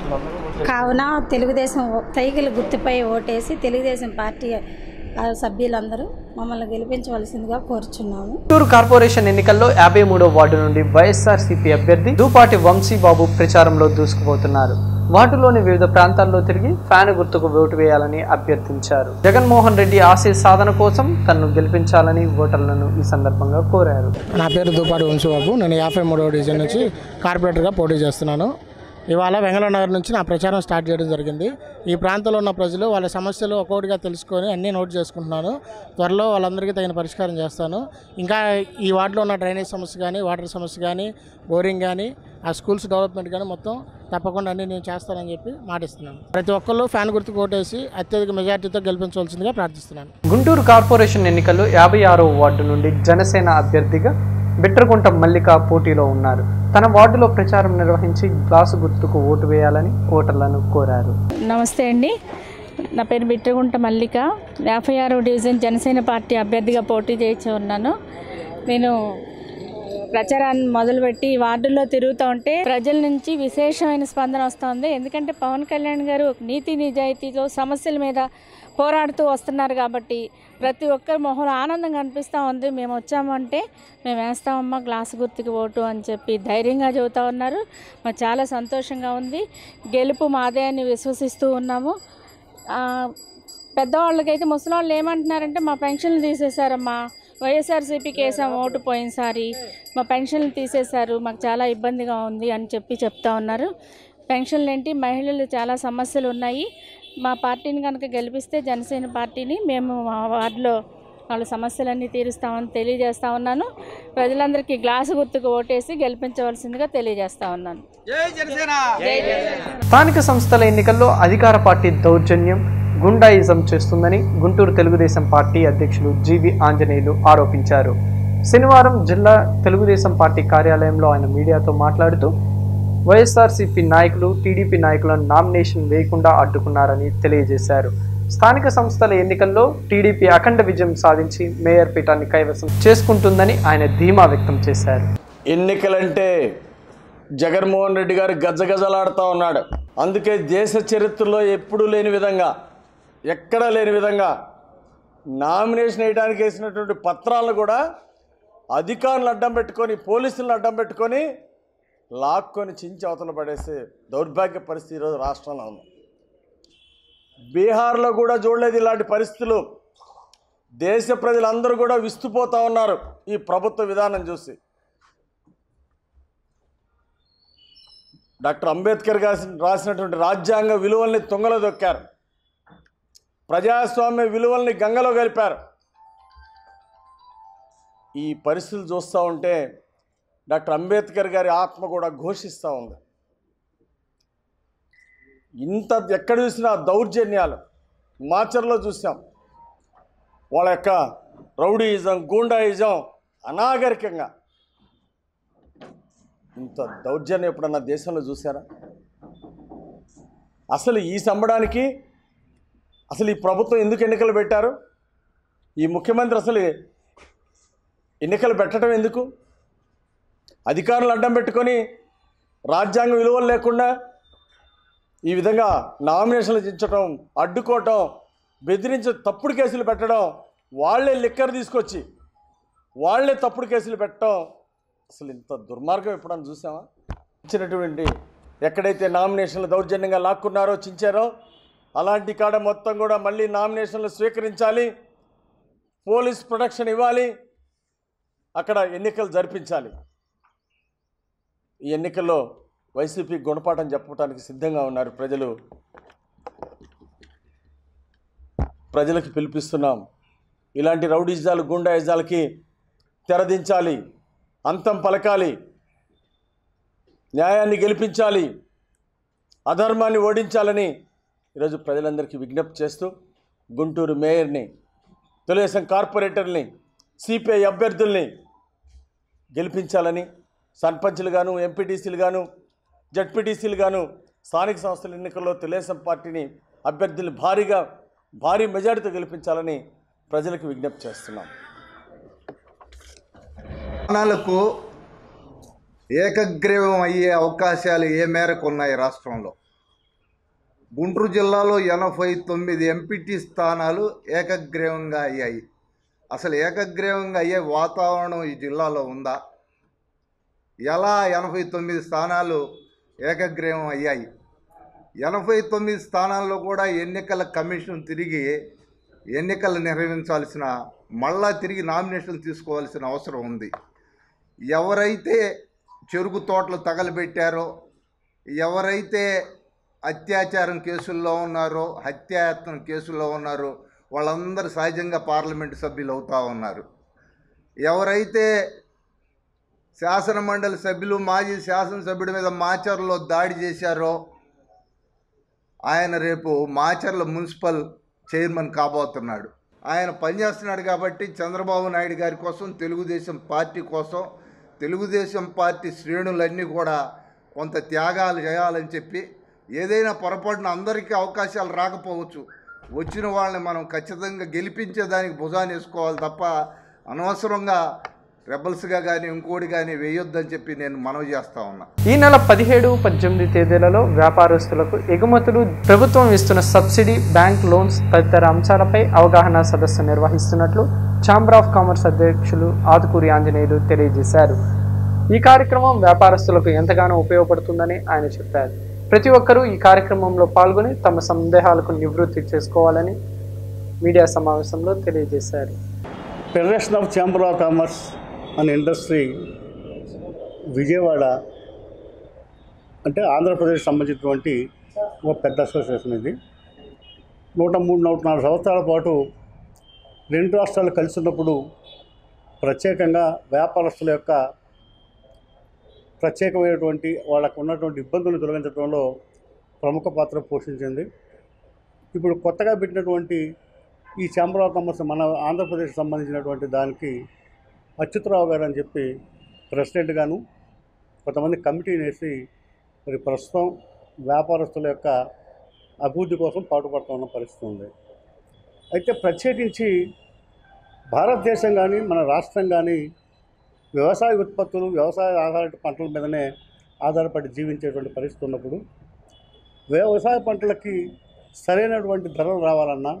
కావున తెలుగుదేశం సైకిల్ గుర్తుపై ఓటేసి తెలుగుదేశం పార్టీ ఆ, సభ్యులందరూ మమ్మల్ని గెలిపించవలసిందిగా కోరుచున్నాము గుంటూరు కార్పొరేషన్ ఎన్నికల్లో యాభై మూడో వార్డు నుండి వైఎస్ఆర్సీపీ అభ్యర్థి దూపాటి వంశీబాబు ప్రచారంలో దూసుకుపోతున్నారు వార్డులోని వివిధ ప్రాంతాల్లో తిరిగి ఫ్యాన్ గుర్తుకు ఓటు వేయాలని అభ్యర్థించారు జగన్మోహన్ రెడ్డి ఆశయ సాధన కోసం తనను గెలిపించాలని ఓటర్లను ఈ సందర్భంగా కోరారు నా పేరు దుపాటి వంశీబాబు నేను యాభై మూడవ డివిజన్ నుంచి కార్పొరేటర్గా పోటీ చేస్తున్నాను ఇవాళ వెంగళనగర్ నుంచి నా ప్రచారం స్టార్ట్ చేయడం జరిగింది ఈ ప్రాంతంలో ఉన్న ప్రజలు వాళ్ళ సమస్యలు ఒక్కొక్కటిగా తెలుసుకొని అన్నీ నోట్ చేసుకుంటున్నాను త్వరలో వాళ్ళందరికీ తగిన పరిష్కారం చేస్తాను ఇంకా ఈ వార్డులో ఉన్న డ్రైనేజ్ సమస్య కానీ వాటర్ సమస్య కానీ బోరింగ్ కానీ ఆ స్కూల్స్ డెవలప్మెంట్ కానీ మొత్తం తప్పకుండా అన్నీ నేను చేస్తానని చెప్పి మాటిస్తున్నాను ప్రతి ఒక్కళ్ళు ఫ్యాన్ గుర్తు ఓటేసి అత్యధిక మెజార్టీతో గెలిపించవలసిందిగా ప్రార్థిస్తున్నాను గుంటూరు కార్పొరేషన్ ఎన్నికల్లో యాభై ఆరో వార్డు నుండి జనసేన అభ్యర్థిగా బిట్రగుంట మల్లిక పోటీలో ఉన్నారు తన వార్డులో ప్రచారం నిర్వహించి గ్లాసు గుర్తుకు ఓటు వేయాలని ఓటర్లను కోరారు నమస్తే అండి నా పేరు బిట్రగుంట మల్లిక యాభై ఆరో డివిజన్ జనసేన పార్టీ అభ్యర్థిగా పోటీ చేయించి ఉన్నాను నేను ప్రచారాన్ని మొదలుపెట్టి ఈ వార్డుల్లో తిరుగుతూ ఉంటే ప్రజల నుంచి విశేషమైన స్పందన వస్తుంది ఎందుకంటే పవన్ కళ్యాణ్ గారు ఒక నీతి నిజాయితీతో సమస్యల మీద పోరాడుతూ వస్తున్నారు కాబట్టి ప్రతి ఒక్కరి మొహంలో ఆనందం కనిపిస్తూ ఉంది మేము వచ్చామంటే మేము వేస్తామమ్మా గ్లాసు గుర్తుకి ఓటు అని చెప్పి ధైర్యంగా చెబుతూ ఉన్నారు మాకు చాలా సంతోషంగా ఉంది గెలుపు మాదే అని విశ్వసిస్తూ ఉన్నాము ఆ, పెద్దవాళ్ళకైతే ముసలాళ్ళు ఏమంటున్నారంటే మా పెన్షన్లు తీసేశారమ్మా వైఎస్ఆర్సీపీకి వేసాం ఓటు పోయినసారి మా పెన్షన్లు తీసేశారు మాకు చాలా ఇబ్బందిగా ఉంది అని చెప్పి చెప్తా ఉన్నారు పెన్షన్లు ఏంటి మహిళలు చాలా సమస్యలు ఉన్నాయి మా పార్టీని కనుక గెలిపిస్తే జనసేన పార్టీని మేము మా వార్డులో వాళ్ళ సమస్యలన్నీ తీరుస్తామని తెలియజేస్తా ఉన్నాను ప్రజలందరికీ గ్లాసు గుర్తుకు ఓటేసి గెలిపించవలసిందిగా తెలియజేస్తా ఉన్నాను జై జనసేన స్థానిక సంస్థల ఎన్నికల్లో అధికార పార్టీ దౌర్జన్యం గుండాయిజం చేస్తుందని గుంటూరు తెలుగుదేశం పార్టీ అధ్యక్షులు జీవి ఆంజనేయులు ఆరోపించారు శనివారం జిల్లా తెలుగుదేశం పార్టీ కార్యాలయంలో ఆయన మీడియాతో మాట్లాడుతూ వైఎస్ఆర్సీపీ నాయకులు టీడీపీ నాయకులను నామినేషన్ వేయకుండా అడ్డుకున్నారని తెలియజేశారు స్థానిక సంస్థల ఎన్నికల్లో టీడీపీ అఖండ విజయం సాధించి మేయర్ పీఠాన్ని కైవసం చేసుకుంటుందని ఆయన ధీమా వ్యక్తం చేశారు ఎన్నికలంటే జగన్మోహన్ రెడ్డి గారు గజగజలాడుతూ ఉన్నాడు అందుకే దేశ చరిత్రలో ఎప్పుడూ లేని విధంగా ఎక్కడా లేని విధంగా నామినేషన్ వేయడానికి వేసినటువంటి పత్రాలను కూడా అధికారులు అడ్డం పెట్టుకొని పోలీసులను అడ్డం పెట్టుకొని లాక్కొని చించి అవతల పడేసే దౌర్భాగ్య పరిస్థితి ఈరోజు రాష్ట్రంలో ఉంది బీహార్లో కూడా చూడలేదు ఇలాంటి పరిస్థితులు దేశ ప్రజలందరూ కూడా విస్తుపోతూ ఉన్నారు ఈ ప్రభుత్వ విధానం చూసి డాక్టర్ అంబేద్కర్ గారి రాసినటువంటి రాజ్యాంగ విలువల్ని తుంగలో దొక్కారు ప్రజాస్వామ్య విలువల్ని గంగలో కలిపారు ఈ పరిస్థితులు చూస్తూ ఉంటే డాక్టర్ అంబేద్కర్ గారి ఆత్మ కూడా ఘోషిస్తూ ఉంది ఇంత ఎక్కడ చూసినా దౌర్జన్యాలు మాచర్లో చూసాం వాళ్ళ యొక్క రౌడీయిజం గూండాయిజం అనాగరికంగా ఇంత దౌర్జన్యం ఎప్పుడన్నా దేశంలో చూసారా అసలు ఈ సంబడానికి అసలు ఈ ప్రభుత్వం ఎందుకు ఎన్నికలు పెట్టారు ఈ ముఖ్యమంత్రి అసలు ఎన్నికలు పెట్టడం ఎందుకు అధికారులు అడ్డం పెట్టుకొని రాజ్యాంగ విలువలు లేకుండా ఈ విధంగా నామినేషన్లు దించడం అడ్డుకోవటం బెదిరించ తప్పుడు కేసులు పెట్టడం వాళ్ళే లిక్కర్ తీసుకొచ్చి వాళ్ళే తప్పుడు కేసులు పెట్టడం అసలు ఇంత దుర్మార్గం ఎప్పుడన్నా చూసామా ఇచ్చినటువంటి ఎక్కడైతే నామినేషన్లు దౌర్జన్యంగా లాక్కున్నారో చించారో అలాంటి కాడ మొత్తం కూడా మళ్ళీ నామినేషన్లు స్వీకరించాలి పోలీస్ ప్రొటెక్షన్ ఇవ్వాలి అక్కడ ఎన్నికలు జరిపించాలి ఈ ఎన్నికల్లో వైసీపీ గుణపాఠం చెప్పడానికి సిద్ధంగా ఉన్నారు ప్రజలు ప్రజలకు పిలిపిస్తున్నాం ఇలాంటి రౌడీజాలు గుండాయిజాలకి తెరదించాలి అంతం పలకాలి న్యాయాన్ని గెలిపించాలి అధర్మాన్ని ఓడించాలని ఈరోజు ప్రజలందరికీ విజ్ఞప్తి చేస్తూ గుంటూరు మేయర్ని తెలుగుదేశం కార్పొరేటర్ని సిపిఐ అభ్యర్థుల్ని గెలిపించాలని సర్పంచ్లు గాను ఎంపీటీసీలు గాను జడ్పీటీసీలు గాను స్థానిక సంస్థల ఎన్నికల్లో తెలుగుదేశం పార్టీని అభ్యర్థుల్ని భారీగా భారీ మెజారిటీతో గెలిపించాలని ప్రజలకు విజ్ఞప్తి చేస్తున్నాం స్థానాలకు ఏకగ్రీవం అయ్యే అవకాశాలు ఏ మేరకు ఉన్నాయి రాష్ట్రంలో గుంటూరు జిల్లాలో ఎనభై తొమ్మిది ఎంపీటీ స్థానాలు ఏకగ్రీవంగా అయ్యాయి అసలు ఏకగ్రీవంగా అయ్యే వాతావరణం ఈ జిల్లాలో ఉందా ఎలా ఎనభై తొమ్మిది స్థానాలు ఏకగ్రీవం అయ్యాయి ఎనభై తొమ్మిది స్థానాల్లో కూడా ఎన్నికల కమిషన్ తిరిగి ఎన్నికలు నిర్వహించాల్సిన మళ్ళా తిరిగి నామినేషన్ తీసుకోవాల్సిన అవసరం ఉంది ఎవరైతే చెరుకు తోటలు తగలబెట్టారో ఎవరైతే అత్యాచారం కేసుల్లో ఉన్నారో హత్యాయత్నం కేసుల్లో ఉన్నారో వాళ్ళందరూ సహజంగా పార్లమెంటు సభ్యులు అవుతూ ఉన్నారు ఎవరైతే శాసన మండలి సభ్యులు మాజీ శాసనసభ్యుడి మీద మాచర్లో దాడి చేశారో ఆయన రేపు మాచర్ల మున్సిపల్ చైర్మన్ కాబోతున్నాడు ఆయన పనిచేస్తున్నాడు కాబట్టి చంద్రబాబు నాయుడు గారి కోసం తెలుగుదేశం పార్టీ కోసం తెలుగుదేశం పార్టీ శ్రేణులన్నీ కూడా కొంత త్యాగాలు చేయాలని చెప్పి ఏదైనా పొరపాటున అందరికీ అవకాశాలు రాకపోవచ్చు వచ్చిన వాళ్ళని మనం ఖచ్చితంగా గెలిపించేదానికి భుజాన్ని వేసుకోవాలి తప్ప అనవసరంగా రెబల్స్గా కానీ ఇంకోటి కానీ వేయొద్దని చెప్పి నేను మనవి చేస్తా ఉన్నా ఈ నెల పదిహేడు పద్దెనిమిది తేదీలలో వ్యాపారస్తులకు ఎగుమతులు ప్రభుత్వం ఇస్తున్న సబ్సిడీ బ్యాంక్ లోన్స్ తదితర అంశాలపై అవగాహన సదస్సు నిర్వహిస్తున్నట్లు ఛాంబర్ ఆఫ్ కామర్స్ అధ్యక్షులు ఆదుకూరి ఆంజనేయులు తెలియజేశారు ఈ కార్యక్రమం వ్యాపారస్తులకు ఎంతగానో ఉపయోగపడుతుందని ఆయన చెప్పారు ప్రతి ఒక్కరూ ఈ కార్యక్రమంలో పాల్గొని తమ సందేహాలకు నివృత్తి చేసుకోవాలని మీడియా సమావేశంలో తెలియజేశారు federation of chamber of commerce and industry Vijayawada అంటే ఆంధ్రప్రదేశ్ సంబంధించినటువంటి ఒక పెద్ద అసోసియేషన్ ఇది నూట మూడు నూట నాలుగు సంవత్సరాల పాటు రెండు రాష్ట్రాలు కలిసి ఉన్నప్పుడు ప్రత్యేకంగా వ్యాపారస్తుల యొక్క ప్రత్యేకమైనటువంటి వాళ్ళకు ఉన్నటువంటి ఇబ్బందులను తొలగించడంలో ప్రముఖ పాత్ర పోషించింది ఇప్పుడు కొత్తగా పెట్టినటువంటి ఈ ఛాంబర్ ఆఫ్ కామర్స్ మన ఆంధ్రప్రదేశ్ సంబంధించినటువంటి దానికి అచ్యుతరావు గారు అని చెప్పి ప్రెసిడెంట్ గాను కొంతమంది కమిటీని వేసి మరి ప్రస్తుతం వ్యాపారస్తుల యొక్క అభివృద్ధి కోసం పాటుపడుతూ ఉన్న పరిస్థితి ఉంది అయితే ప్రత్యేకించి భారతదేశం కానీ మన రాష్ట్రం కానీ వ్యవసాయ ఉత్పత్తులు వ్యవసాయ ఆధారిత పంటల మీదనే ఆధారపడి జీవించేటువంటి పరిస్థితి ఉన్నప్పుడు వ్యవసాయ పంటలకి సరైనటువంటి ధరలు రావాలన్నా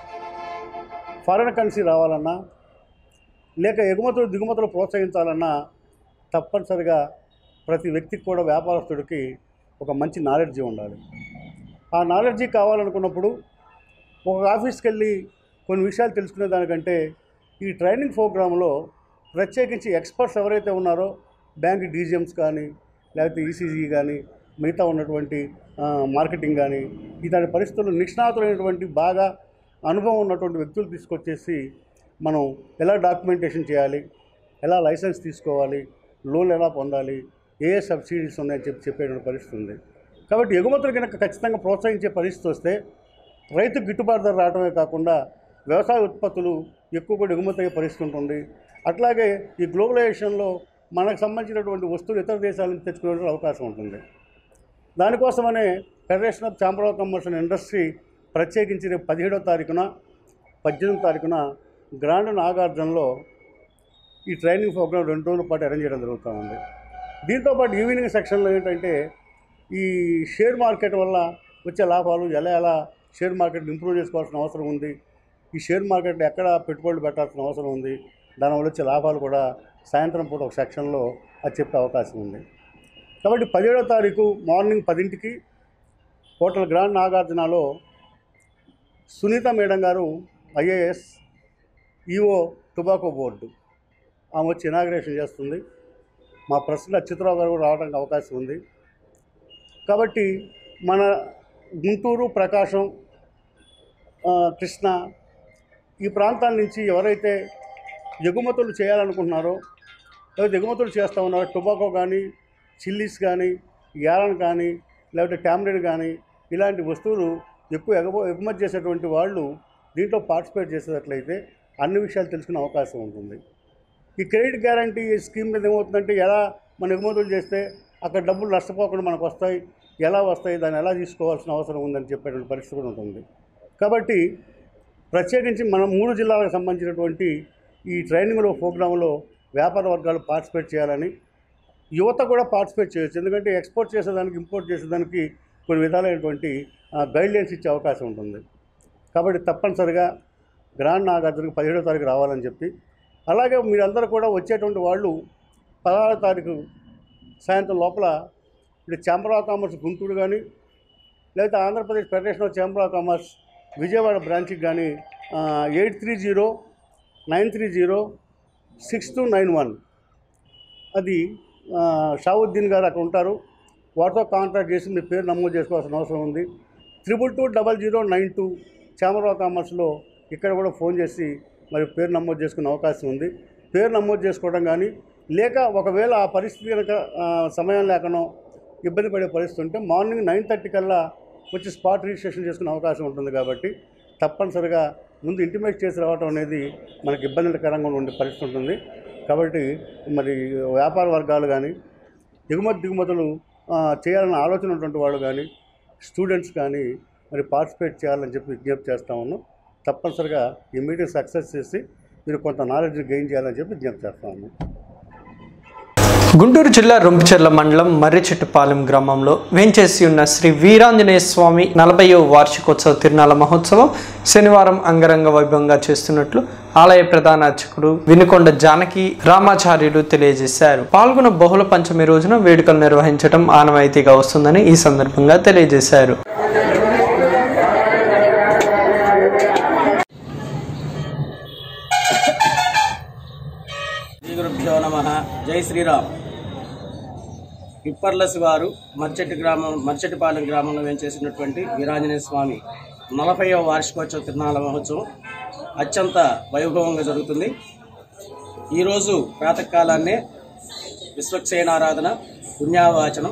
ఫారెన్ కరెన్సీ రావాలన్నా లేక ఎగుమతులు దిగుమతులు ప్రోత్సహించాలన్నా తప్పనిసరిగా ప్రతి వ్యక్తికి కూడా వ్యాపారస్తుడికి ఒక మంచి నాలెడ్జీ ఉండాలి ఆ నాలెడ్జీ కావాలనుకున్నప్పుడు ఒక ఆఫీస్కి వెళ్ళి కొన్ని విషయాలు తెలుసుకునే దానికంటే ఈ ట్రైనింగ్ ప్రోగ్రాంలో ప్రత్యేకించి ఎక్స్పర్ట్స్ ఎవరైతే ఉన్నారో బ్యాంక్ డీజీఎమ్స్ కానీ లేకపోతే ఈసీజీ కానీ మిగతా ఉన్నటువంటి ఆ, మార్కెటింగ్ కానీ ఇలాంటి పరిస్థితుల్లో నిష్ణాతులైనటువంటి బాగా అనుభవం ఉన్నటువంటి వ్యక్తులు తీసుకొచ్చేసి మనం ఎలా డాక్యుమెంటేషన్ చేయాలి ఎలా లైసెన్స్ తీసుకోవాలి లోన్ ఎలా పొందాలి ఏ ఏ సబ్సిడీస్ ఉన్నాయని చెప్పి చెప్పేటువంటి పరిస్థితి ఉంది కాబట్టి ఎగుమతులు కనుక ఖచ్చితంగా ప్రోత్సహించే పరిస్థితి వస్తే రైతు గిట్టుబాటు ధర రావడమే కాకుండా వ్యవసాయ ఉత్పత్తులు ఎక్కువ కూడా ఎగుమతి అయ్యే పరిస్థితి ఉంటుంది అట్లాగే ఈ గ్లోబలైజేషన్లో మనకు సంబంధించినటువంటి వస్తువులు ఇతర దేశాల నుంచి తెచ్చుకునే అవకాశం ఉంటుంది దానికోసమనే federation of chamber of commerce and industry ప్రత్యేకించి రేపు పదిహేడో తారీఖున పద్దెనిమిది తారీఖున గ్రాండ్ నాగార్జునలో ఈ ట్రైనింగ్ ప్రోగ్రామ్ రెండు రోజుల పాటు అరేంజ్ చేయడం జరుగుతూ ఉంది దీంతోపాటు ఈవినింగ్ సెక్షన్లో ఏంటంటే ఈ షేర్ మార్కెట్ వల్ల వచ్చే లాభాలు ఎలా ఎలా షేర్ మార్కెట్ ఇంప్రూవ్ చేసుకోవాల్సిన అవసరం ఉంది ఈ షేర్ మార్కెట్ ఎక్కడ పెట్టుబడులు పెట్టాల్సిన అవసరం ఉంది దానివల్ల వచ్చే లాభాలు కూడా సాయంత్రం పూట ఒక సెక్షన్లో అది చెప్పే అవకాశం ఉంది కాబట్టి పదిహేడో తారీఖు మార్నింగ్ పదింటికి హోటల్ గ్రాండ్ నాగార్జునలో Sunitha madam garu IAS EO tobacco board ఆమె వచ్చి ఇనాగ్రేషన్ చేస్తుంది మా ప్రెసిడెంట్ అచ్యుతరావు గారు కూడా రావడానికి అవకాశం ఉంది కాబట్టి మన గుంటూరు ప్రకాశం ఆ, కృష్ణ ఈ ప్రాంతాల నుంచి ఎవరైతే ఎగుమతులు చేయాలనుకుంటున్నారో లేకపోతే ఎగుమతులు చేస్తూ ఉన్నారో టొబాకో కానీ చిల్లీస్ కానీ యారన్ కానీ లేకపోతే టామ్రిన్ కానీ ఇలాంటి వస్తువులు ఎక్కువ ఎగుమ ఎగుమతి చేసేటువంటి వాళ్ళు దీంట్లో పార్టిసిపేట్ చేసేటట్లయితే అన్ని విషయాలు తెలుసుకునే అవకాశం ఉంటుంది ఈ క్రెడిట్ గ్యారంటీ స్కీమ్ మీద ఏమవుతుందంటే ఎలా మనం ఎగుమతులు చేస్తే అక్కడ డబ్బులు నష్టపోకుండా మనకు వస్తాయి ఎలా వస్తాయి దాన్ని ఎలా తీసుకోవాల్సిన అవసరం ఉందని చెప్పేటువంటి పరిస్థితి కూడా ఉంటుంది కాబట్టి ప్రత్యేకించి మనం మూడు జిల్లాలకు సంబంధించినటువంటి ఈ ట్రైనింగ్లో ప్రోగ్రాంలో వ్యాపార వర్గాలు పార్టిసిపేట్ చేయాలని యువత కూడా పార్టిసిపేట్ చేయొచ్చు ఎందుకంటే ఎక్స్పోర్ట్ చేసేదానికి ఇంపోర్ట్ చేసేదానికి కొన్ని విధాలైనటువంటి గైడ్లైన్స్ ఇచ్చే అవకాశం ఉంటుంది కాబట్టి తప్పనిసరిగా గ్రాండ్ నాగార్జునకి పదిహేడో తారీఖు రావాలని చెప్పి అలాగే మీరందరూ కూడా వచ్చేటువంటి వాళ్ళు పదహారో తారీఖు సాయంత్రం లోపల ఇప్పుడు ఛాంబర్ ఆఫ్ కామర్స్ గుంటూరు కానీ లేకపోతే Andhra Pradesh federation of chamber of commerce Vijayawada బ్రాంచ్కి కానీ eight three zero nine three zero six two nine one అది ఆ, షావుద్దీన్ గారు అక్కడ ఉంటారు వాటితో కాంటాక్ట్ చేసి మీ పేరు నమోదు చేసుకోవాల్సిన అవసరం ఉంది triple two double zero nine two chamber of కామర్స్లో ఇక్కడ కూడా ఫోన్ చేసి మరి పేరు నమోదు చేసుకునే అవకాశం ఉంది పేరు నమోదు చేసుకోవడం కానీ లేక ఒకవేళ ఆ పరిస్థితి కనుక ఆ, సమయం లేకనో ఇబ్బంది పడే పరిస్థితి ఉంటే మార్నింగ్ నైన్ థర్టీ కల్లా వచ్చి స్పాట్ రిజిస్ట్రేషన్ చేసుకునే అవకాశం ఉంటుంది కాబట్టి తప్పనిసరిగా ముందు ఇంటిమేట్ చేసి రావడం అనేది మనకి ఇబ్బందికరంగా ఉండే పరిస్థితి ఉంటుంది కాబట్టి మరి వ్యాపార వర్గాలు కానీ ఎగుమతి దిగుమతులు ఆ, చేయాలన్న ఆలోచన ఉన్నటువంటి వాళ్ళు కానీ స్టూడెంట్స్ కానీ మరి పార్టిసిపేట్ చేయాలని చెప్పి విజ్ఞప్తి చేస్తా ఉన్నాం తప్పనిసరిగా ఈ మీటింగ్ సక్సెస్ చేసి మీరు కొంత నాలెడ్జ్ గెయిన్ చేయాలని చెప్పి విజ్ఞప్తి చేస్తా ఉన్నాం గుంటూరు జిల్లా రొంపిచెర్ల మండలం మర్రిచెట్టుపాలెం గ్రామంలో వేంచేసి ఉన్న శ్రీ వీరాంజనేయ స్వామి నలభైవ వార్షికోత్సవ తిరునాళ మహోత్సవం శనివారం అంగరంగ వైభవంగా చేస్తున్నట్లు ఆలయ ప్రధాన అర్చకుడు వినుకొండ జానకి రామాచార్యులు తెలియజేశారు పాల్గొన్న బహుళ పంచమి రోజున వేడుకలు నిర్వహించడం ఆనవాయితీగా వస్తుందని ఈ సందర్భంగా తెలియజేశారు శ్రీ గురుభ్యో నమ జై శ్రీరామ్ పిప్పర్లసి వారు మర్చెట్టి గ్రామం మర్చెట్టిపాలెం గ్రామంలో వేంచేసినటువంటి వీరాంజనేయ స్వామి నలభైవ వార్షికోత్సవ తిరునాళ మహోత్సవం అత్యంత వైభవంగా జరుగుతుంది ఈరోజు ప్రాతకాలాన్నే విశ్వక్సేనారాధన పుణ్యావాచనం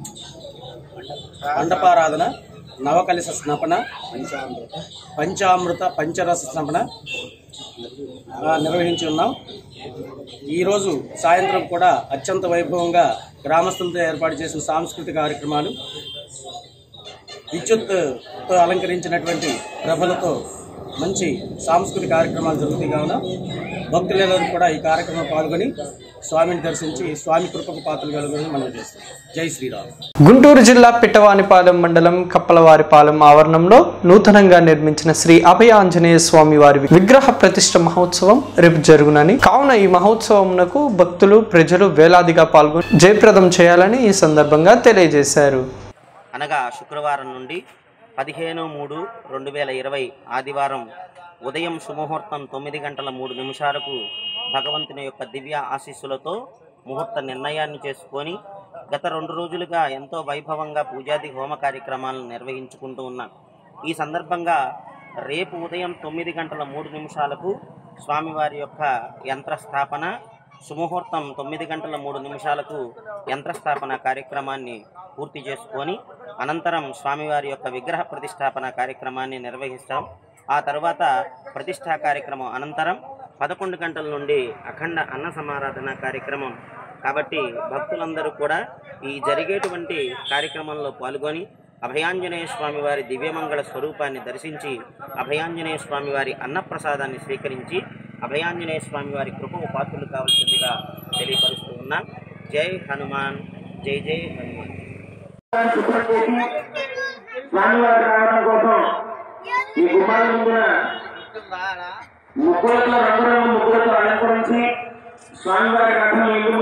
మండపారాధన నవకలిస స్నపన పంచామృత పంచరస స్నపన ఆ, నిర్వహించి ఉన్నాం ఈరోజు సాయంత్రం కూడా అత్యంత వైభవంగా గ్రామస్తులతో ఏర్పాటు చేసిన సాంస్కృతిక కార్యక్రమాలు విద్యుత్తో అలంకరించినటువంటి ప్రభలతో మంచి సాంస్కృతిక కార్యక్రమాలు జరుగుతాయి కావున భక్తులందరూ కూడా ఈ కార్యక్రమంలో పాల్గొని స్వామిని దర్శించి స్వామి కృపకు పాత్రలు కలుగుని మనం చేస్తాం జై శ్రీరామ్ గుంటూరు జిల్లా పిట్టవానిపాలెం మండలం కప్పలవారిపాలెం ఆవరణంలో నూతనంగా నిర్మించిన శ్రీ అభయ ఆంజనేయ స్వామి వారి విగ్రహ ప్రతిష్ట మహోత్సవం రేపు జరుగునని కావున ఈ మహోత్సవంకు భక్తులు ప్రజలు వేలాదిగా పాల్గొని జయప్రదం చేయాలని ఈ సందర్భంగా తెలియజేశారు అనగా శుక్రవారం నుండి పదిహేను మూడు రెండు వేల ఇరవై ఆదివారం ఉదయం శుభముహూర్తం తొమ్మిది గంటల మూడు నిమిషాలకు భగవంతుని యొక్క దివ్య ఆశీస్సులతో ముహూర్త నిర్ణయాన్ని చేసుకొని గత రెండు రోజులుగా ఎంతో వైభవంగా పూజాది హోమ కార్యక్రమాలను నిర్వహించుకుంటూ ఉన్నాం ఈ సందర్భంగా రేపు ఉదయం తొమ్మిది గంటల మూడు నిమిషాలకు స్వామివారి యొక్క యంత్ర స్థాపన సుముహూర్తం తొమ్మిది గంటల మూడు నిమిషాలకు యంత్రస్థాపన కార్యక్రమాన్ని పూర్తి చేసుకొని అనంతరం స్వామివారి యొక్క విగ్రహ ప్రతిష్టాపన కార్యక్రమాన్ని నిర్వహిస్తాం ఆ తర్వాత ప్రతిష్టా కార్యక్రమం అనంతరం పదకొండు గంటల నుండి అఖండ అన్న సమారాధన కార్యక్రమం కాబట్టి భక్తులందరూ కూడా ఈ జరిగేటువంటి కార్యక్రమంలో పాల్గొని అభయాంజనేయ స్వామి వారి దివ్యమంగళ స్వరూపాన్ని దర్శించి అభయాంజనేయ స్వామి వారి అన్నప్రసాదాన్ని స్వీకరించి అభయాంజనేయ స్వామి వారి కృపకు పాత్రలు కావాల్సిందిగా తెలియపరుస్తూ ఉన్నాం జై హనుమాన్ జై జై హనుమాన్ స్వామివారి రావడం కోసం ఈ గుమ్మాల ముందున ముగ్గులతో రంగురంగు ముగ్గులతో అలంకరించి స్వామివారి రథం ఇల్లు